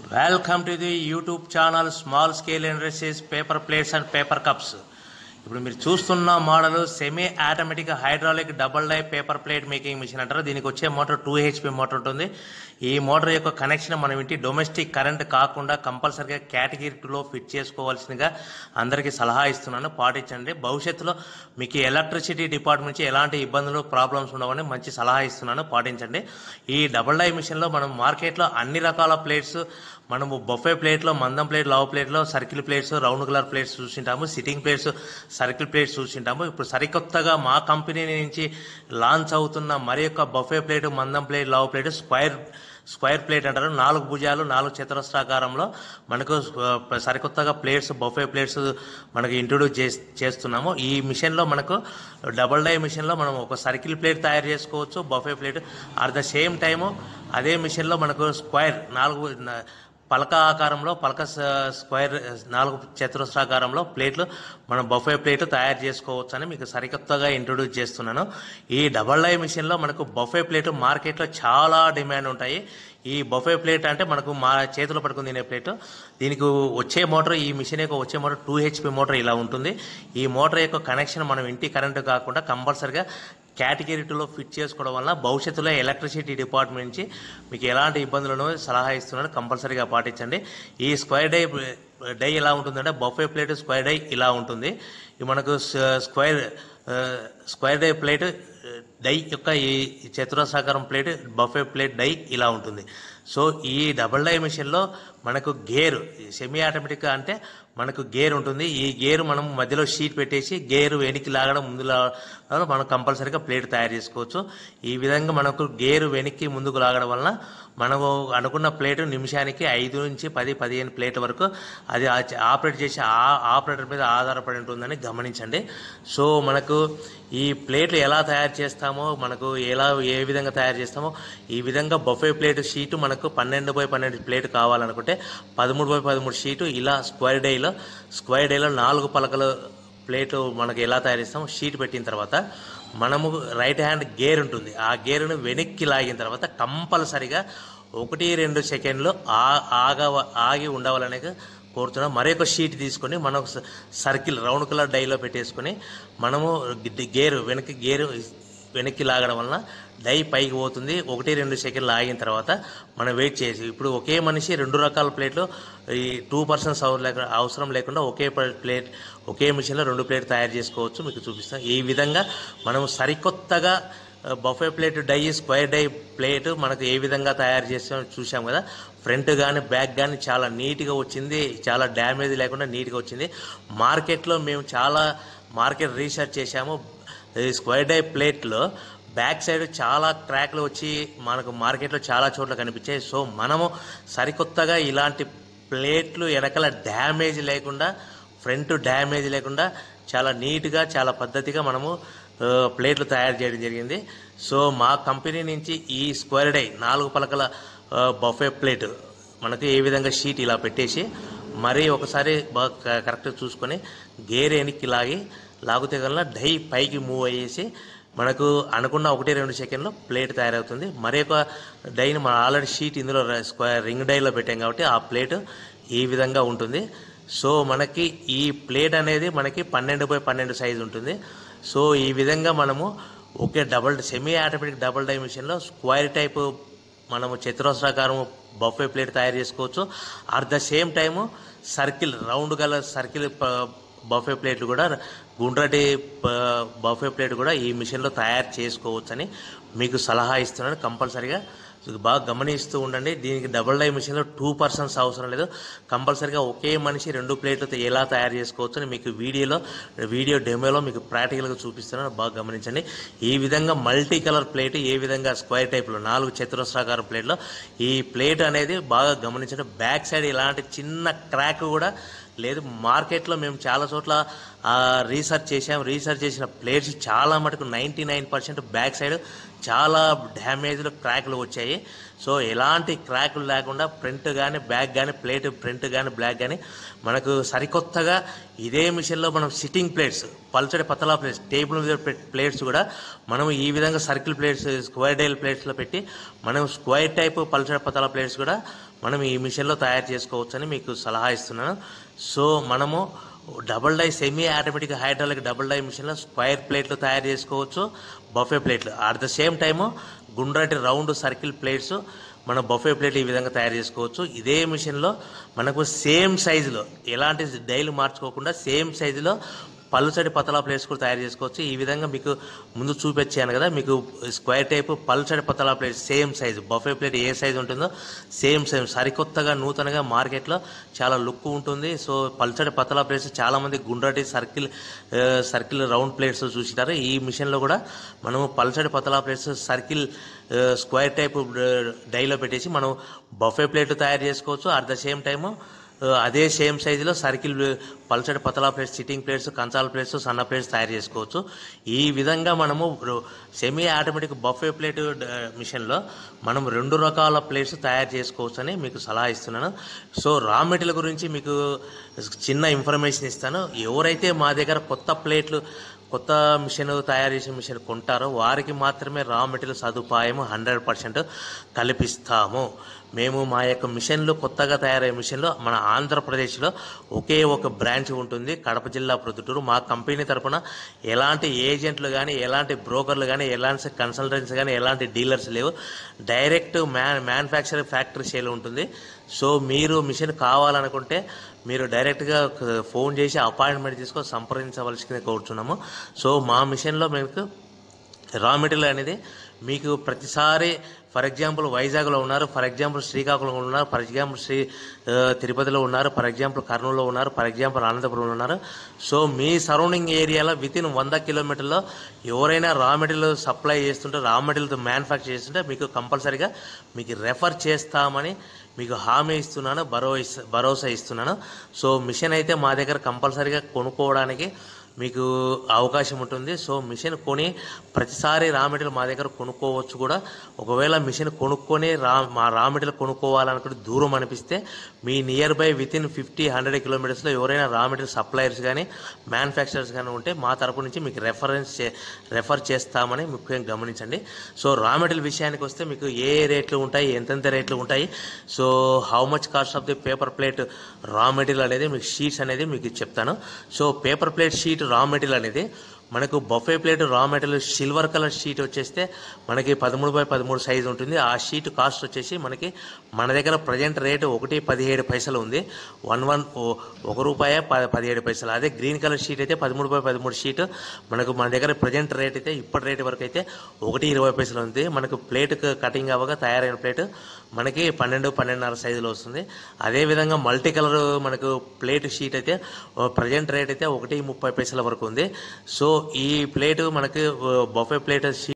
welcome to the YouTube channel small scale industries paper plates and paper cups ఇప్పుడు మీరు చూస్తున్న model semi automatic hydraulic double die paper plate making machine అంటారు దీనికి వచ్చే motor two HP motor ఉంటుంది ఈ motor యొక్క connection మనం ఇంటి డొమెస్టిక్ కరెంట్ కాకుండా కంపల్సరీగా కేటగిరీ టూలో ఫిట్ చేసుకోవాల్సిందిగా అందరికీ సలహా ఇస్తున్నాను పాటించండి భవిష్యత్తులో మీకు ఎలక్ట్రిసిటీ డిపార్ట్మెంట్ నుంచి ఎలాంటి ఇబ్బందులు ప్రాబ్లమ్స్ ఉండవని మంచి సలహా ఇస్తున్నాను పాటించండి ఈ డబుల్ డై మిషన్లో మనం మార్కెట్లో అన్ని రకాల ప్లేట్స్ మనము బొఫే ప్లేట్లో మందం ప్లేట్ లావ్ ప్లేట్లో circle plates round colour plates చూసింటాము సిట్టింగ్ ప్లేట్స్ సర్కిల్ ప్లేట్స్ చూసింటాము ఇప్పుడు సరికొత్తగా మా కంపెనీ నుంచి లాంచ్ అవుతున్న మరి యొక్క బొఫే ప్లేట్ మందం ప్లేట్ లావ్ ప్లేట్ స్క్వైర్ స్క్వైర్ ప్లేట్ అంటారు నాలుగు భుజాలు నాలుగు చతురస్రాకారంలో మనకు ఆ, సరికొత్తగా ప్లేట్స్ బొఫే ప్లేట్స్ మనకు ఇంట్రొడ్యూస్ చేస్- చేస్తున్నాము ఈ మిషన్లో మనకు డబుల్ డై మిషన్లో మనం ఒక సర్కిల్ ప్లేట్ తయారు చేసుకోవచ్చు buffet plate at the same time అదే మిషన్లో మనకు స్క్వైర్ నాలుగు న- పలక ఆకారంలో పలక స- స్క్వైర్ నాలుగు చతురస్రాకారంలో ప్లేట్లు మనం బఫే ప్లేట్ తయారు చేసుకోవచ్చు అని మీకు సరికొత్తగా ఇంట్రొడ్యూస్ చేస్తున్నాను ఈ డబల్ డై మిషన్లో మనకు బఫే ప్లేట్ మార్కెట్లో చాలా డిమాండ్ ఉంటాయి ఈ బఫే ప్లేట్ అంటే మనకు మా చేతిలో పట్టుకుని తినే ప్లేట్ దీనికి వచ్చే మోటార్ ఈ మిషన్ యొక్క వచ్చే మోటార్ టూ హెచ్పి మోటార్ ఇలా ఉంటుంది ఈ మోటార్ యొక్క కనెక్షన్ మనం ఇంటి కరెంటు కాకుండా కంపల్సరిగా కేటగిరీ టూలో ఫిట్ చేసుకోవడం వల్ల భవిష్యత్తులో ఎలక్ట్రిసిటీ డిపార్ట్మెంట్ నుంచి మీకు ఎలాంటి ఇబ్బందులను సలహా ఇస్తున్నాను కంపల్సరీగా పాటించండి ఈ స్క్వేర్ డై డై ఎలా ఉంటుందంటే బఫే ప్లేట్ స్క్వేర్ డై ఇలా ఉంటుంది ఇది మనకు స- స్క్వేర్ ఆ, స్క్వేర్ డై ప్లేట్ ఆ, డై యొక్క ఈ చతురస్రాకారం ప్లేట్ బఫే ప్లేట్ డై ఇలా ఉంటుంది సో ఈ డబుల్ డై మిషన్లో మనకు గేర్ సెమీ ఆటోమేటిక్ అంటే మనకు గేర్ ఉంటుంది ఈ గేర్ మనం మధ్యలో షీట్ పెట్టేసి గేర్ వెనక్కి లాగడం ముందు లాగడం మనం కంపల్సరీగా ప్లేట్ తయారు చేసుకోవచ్చు ఈ విధంగా మనకు గేర్ వెనక్కి ముందుకు లాగడం వలన మనము అనుకున్న ప్లేట్ నిమిషానికి ఐదు నుంచి పది పదిహేను ప్లేట్ వరకు అది ఆ- ఆపరేట్ చేసే ఆ ఆపరేటర్ మీద ఆధారపడి ఉంటుందని గమనించండి సో మనకు ఈ ప్లేట్లు ఎలా తయారు చేస్తామో మనకు ఎలా ఏ విధంగా తయారు చేస్తామో ఈ విధంగా బఫే ప్లేట్ షీటు మనకు పన్నెండు బై పన్నెండు ప్లేట్ కావాలనుకుంటే పదమూడు బై పదమూడు షీటు ఇలా స్క్వేర్ డేలో స్క్వేర్ డేలో నాలుగు పలకలు ప్లేట్ మనకు ఎలా తయారు చేస్తామో షీట్ పెట్టిన తర్వాత మనము రైట్ హ్యాండ్ గేర్ ఉంటుంది ఆ గేరును వెనక్కి లాగిన తర్వాత కంపల్సరిగా ఒకటి రెండు సెకండ్లు ఆ ఆగ ఆగి ఉండవాలనే కోరుతున్నాం మరొక షీట్ తీసుకొని మనం స- సర్కిల్ రౌండ్ కలర్ డైలో పెట్టేసుకొని మనము గి- గేరు వెనక్కి గేరు వెనక్కి లాగడం వలన డై పైకి పోతుంది ఒకటి రెండు సెకండ్లు ఆగిన తర్వాత మనం వెయిట్ చేసి ఇప్పుడు ఒకే మనిషి రెండు రకాల ప్లేట్లు ఈ టూ పర్సన్స్ అవసరం లేకుండా ఒకే ప- ప్లేట్ ఒకే మిషన్లో రెండు ప్లేట్ తయారు చేసుకోవచ్చు మీకు చూపిస్తాం ఈ విధంగా మనం సరికొత్తగా buffet plate die square die plate మనకు ఏ విధంగా తయారు చేసామో చూసాం కదా ఫ్రంట్ కానీ బ్యాక్ కానీ చాలా నీట్గా వచ్చింది చాలా డ్యామేజ్ లేకుండా నీట్గా వచ్చింది మార్కెట్లో మేము చాలా మార్కెట్ రీసెర్చ్ చేశాము ఈ స్క్వేర్ డై ప్లేట్లో బ్యాక్ సైడ్ చాలా క్రాక్లు వచ్చి మనకు మార్కెట్లో చాలా చోట్ల కనిపించాయి సో మనము సరికొత్తగా ఇలాంటి ప్లేట్లు వెనకాల డ్యామేజ్ లేకుండా ఫ్రంట్ డ్యామేజ్ లేకుండా చాలా నీట్గా చాలా పద్ధతిగా మనము ఆ, ప్లేట్లు తయారు చేయడం జరిగింది సో మా కంపెనీ నుంచి ఈ స్క్వేర్ డై నాలుగు పలకల ఆ, బఫే ప్లేట్ మనకి ఏ విధంగా షీట్ ఇలా పెట్టేసి మరీ ఒకసారి బాగా క- కరెక్ట్గా చూసుకొని గేర్ వెనక్కి లాగి లాగితే కల్లా డై పైకి మూవ్ అయ్యేసి మనకు అనుకున్న ఒకటి రెండు సెకండ్లో ప్లేట్ తయారవుతుంది మరి ఒక డైని మనం ఆల్రెడీ షీట్ ఇందులో ర- స్క్వేర్ రింగ్ డైలో పెట్టాం కాబట్టి ఆ ప్లేట్ ఈ విధంగా ఉంటుంది సో మనకి ఈ ప్లేట్ అనేది మనకి పన్నెండు బై పన్నెండు సైజు ఉంటుంది సో ఈ విధంగా మనము ఒకే double semi automatic double die మిషన్లో స్క్వేర్ టైప్ మనము చతురస్రాకారం బఫే ప్లేట్ తయారు చేసుకోవచ్చు at the same time circle round గల సర్కిల్ బఫే ప్లేట్లు కూడా గుండ్రటి ప- బఫే ప్లేట్ కూడా ఈ మిషన్లో తయారు చేసుకోవచ్చని మీకు సలహా ఇస్తున్నాను కంపల్సరీగా ఇది బాగా గమనిస్తూ ఉండండి దీనికి డబుల్ డై మిషన్లో టూ పర్సన్స్ అవసరం లేదు కంపల్సరీగా ఒకే మనిషి రెండు ప్లేట్లు ఎలా తయారు చేసుకోవచ్చు అని మీకు వీడియోలో వీడియో డెమోలో మీకు ప్రాక్టికల్గా చూపిస్తున్నాను బాగా గమనించండి ఈ విధంగా మల్టీ కలర్ ప్లేట్ ఏ విధంగా స్క్వేర్ టైప్లో నాలుగు చతురస్రాకార ప్లేట్లో ఈ ప్లేట్ అనేది బాగా గమనించండి బ్యాక్ సైడ్ ఇలాంటి చిన్న క్రాక్ కూడా లేదు మార్కెట్లో మేము చాలా చోట్ల ఆ, రీసెర్చ్ చేసాం రీసెర్చ్ చేసిన ప్లేట్స్ చాలా మటుకు ninety nine percent back side చాలా డ్యామేజ్లు క్రాక్లు వచ్చాయి సో ఎలాంటి క్రాకులు లేకుండా ఫ్రంట్ కానీ బ్యాక్ కానీ ప్లేట్ ఫ్రంట్ కానీ బ్లాక్ కానీ మనకు సరికొత్తగా ఇదే మిషన్లో మనం సిట్టింగ్ ప్లేట్స్ పల్చడి పతలా ప్లేట్స్ టేబుల్ మీద పెట్ ప్లేట్స్ కూడా మనం ఈ విధంగా సర్కిల్ ప్లేట్స్ స్క్వేర్ డైల్ ప్లేట్స్లో పెట్టి మనం స్క్వేర్ టైప్ పల్చడి పతలా ప్లేట్స్ కూడా మనం ఈ మిషన్లో తయారు చేసుకోవచ్చని మీకు సలహా ఇస్తున్నాను సో మనము double die semi automatic hydraulic double die మిషన్లో స్క్వైర్ ప్లేట్లు తయారు చేసుకోవచ్చు బఫే ప్లేట్లు అట్ ద సేమ్ టైము గుండ్రటి రౌండ్ సర్కిల్ ప్లేట్స్ మన బఫే ప్లేట్ ఈ విధంగా తయారు చేసుకోవచ్చు ఇదే మిషన్లో మనకు సేమ్ సైజులో ఎలాంటి డైలు మార్చుకోకుండా సేమ్ సైజులో పల్చడి పతలా ప్లేట్స్ కూడా తయారు చేసుకోవచ్చు ఈ విధంగా మీకు ముందు చూపించాను కదా మీకు స్క్వేర్ టైప్ పల్చడి పతలా plate same size buffet plate ఏ సైజు ఉంటుందో సేమ్ సేమ్ సరికొత్తగా నూతనగా మార్కెట్లో చాలా లుక్ ఉంటుంది సో పల్చడి పతలా ప్లేట్స్ చాలామంది గుండ్రటి సర్కిల్ ఆ, సర్కిల్ రౌండ్ ప్లేట్స్ చూసినారు ఈ మిషన్లో కూడా మనము పల్చడి పతలా ప్లేట్స్ సర్కిల్ ఆ, స్క్వేర్ టైప్ డైలో పెట్టేసి మనం బఫే ప్లేట్ తయారు చేసుకోవచ్చు అట్ ద సేమ్ టైము అదే సేమ్ సైజులో సర్కిల్ పల్చడి పతలా ప్లేట్స్ సిట్టింగ్ ప్లేట్స్ కంచాల ప్లేట్స్ సన్న ప్లేట్స్ తయారు చేసుకోవచ్చు ఈ విధంగా మనము సెమీ ఆటోమేటిక్ బఫే ప్లేట్ మిషన్లో మనం రెండు రకాల ప్లేట్స్ తయారు చేసుకోవచ్చు అని మీకు సలహా ఇస్తున్నాను సో రా మెటీరియల్ గురించి మీకు చిన్న ఇన్ఫర్మేషన్ ఇస్తాను ఎవరైతే మా దగ్గర కొత్త ప్లేట్లు కొత్త మిషన్ తయారు చేసే మిషన్ కొంటారో వారికి మాత్రమే రా మెటీరియల్ సదుపాయం హండ్రెడ్ పర్సెంట్ కల్పిస్తాము మేము మా యొక్క మిషన్లు కొత్తగా తయారయ్యే మిషన్లో మన ఆంధ్రప్రదేశ్లో ఒకే ఒక బ్రాంచ్ ఉంటుంది కడప జిల్లా ప్రొద్దుటూరు మా కంపెనీ తరపున ఎలాంటి ఏజెంట్లు కానీ ఎలాంటి బ్రోకర్లు కానీ ఎలాంటి కన్సల్టెంట్స్ కానీ ఎలాంటి డీలర్స్ లేవు direct man manufacturing factory sale ఉంటుంది సో మీరు మిషన్ కావాలనుకుంటే మీరు డైరెక్ట్గా ఫోన్ చేసి అపాయింట్మెంట్ తీసుకొని సంప్రదించవలసింది కోరుచున్నాము సో మా మిషన్లో మీకు రా మెటీరియల్ అనేది మీకు ప్రతిసారి ఫర్ ఎగ్జాంపుల్ వైజాగ్లో ఉన్నారు ఫర్ ఎగ్జాంపుల్ శ్రీకాకుళంలో ఉన్నారు ఫర్ ఎగ్జాంపుల్ శ్రీ ఆ, తిరుపతిలో ఉన్నారు ఫర్ ఎగ్జాంపుల్ కర్నూలులో ఉన్నారు ఫర్ ఎగ్జాంపుల్ అనంతపురంలో ఉన్నారు సో మీ సరౌండింగ్ ఏరియాలో విత్ ఇన్ వంద కిలోమీటర్లో ఎవరైనా రా మెటీరియల్ సప్లై చేస్తుంటే రా మెటీరియల్ మ్యానుఫ్యాక్చర్ చేస్తుంటే మీకు కంపల్సరీగా మీకు రెఫర్ చేస్తామని మీకు హామీ ఇస్తున్నాను భరోసా భరోసా ఇస్తున్నాను సో మిషన్ అయితే మా దగ్గర కంపల్సరీగా కొనుక్కోవడానికి మీకు అవకాశం ఉంటుంది సో మిషన్ కొని ప్రతిసారి రా మెటీరియల్ మా దగ్గర కొనుక్కోవచ్చు కూడా ఒకవేళ మిషన్ కొనుక్కొని రా మా రా మెటీరియల్ కొనుక్కోవాలనుకుంటే దూరం అనిపిస్తే మీ nearby within fifty hundred కిలోమీటర్స్లో ఎవరైనా రా మెటీరియల్ సప్లయర్స్ కానీ మ్యానుఫ్యాక్చరర్స్ కానీ ఉంటే మా తరపు నుంచి మీకు రెఫరెన్స్ చే రెఫర్ చేస్తామని ముఖ్యంగా గమనించండి సో రా మెటీరియల్ విషయానికి వస్తే మీకు ఏ రేట్లు ఉంటాయి ఎంతెంత రేట్లు ఉంటాయి so how much cost of the paper plate raw material అనేది మీకు షీట్స్ అనేది మీకు చెప్తాను so paper plate sheet raw material అనేది మనకు buffet plate raw material silver colour sheet వచ్చేస్తే మనకి పదమూడు బై పదమూడు సైజ్ ఉంటుంది ఆ షీట్ కాస్ట్ వచ్చేసి మనకి మన దగ్గర ప్రజెంట్ రేటు ఒకటి పదిహేడు పైసలు ఉంది వన్ వన్ ఓ- ఒక రూపాయ ప- పదిహేడు పైసలు అదే గ్రీన్ కలర్ షీట్ అయితే పదమూడు బై పదమూడు షీట్ మనకు మన దగ్గర ప్రజెంట్ రేట్ అయితే ఇప్పటి రేట్ వరకు అయితే ఒకటి ఇరవై పైసలు ఉంది మనకు ప్లేట్ కటింగ్ అవ్వగా తయారైన ప్లేట్ మనకి పన్నెండు పన్నెండున్నర సైజులో వస్తుంది అదేవిధంగా మల్టీ కలర్ మనకు ప్లేట్ షీట్ అయితే ప్రజెంట్ రేట్ అయితే ఒకటి ముప్పై పైసల వరకు ఉంది సో ఈ ప్లేట్ మనకి బఫే ప్లేట్ షీట్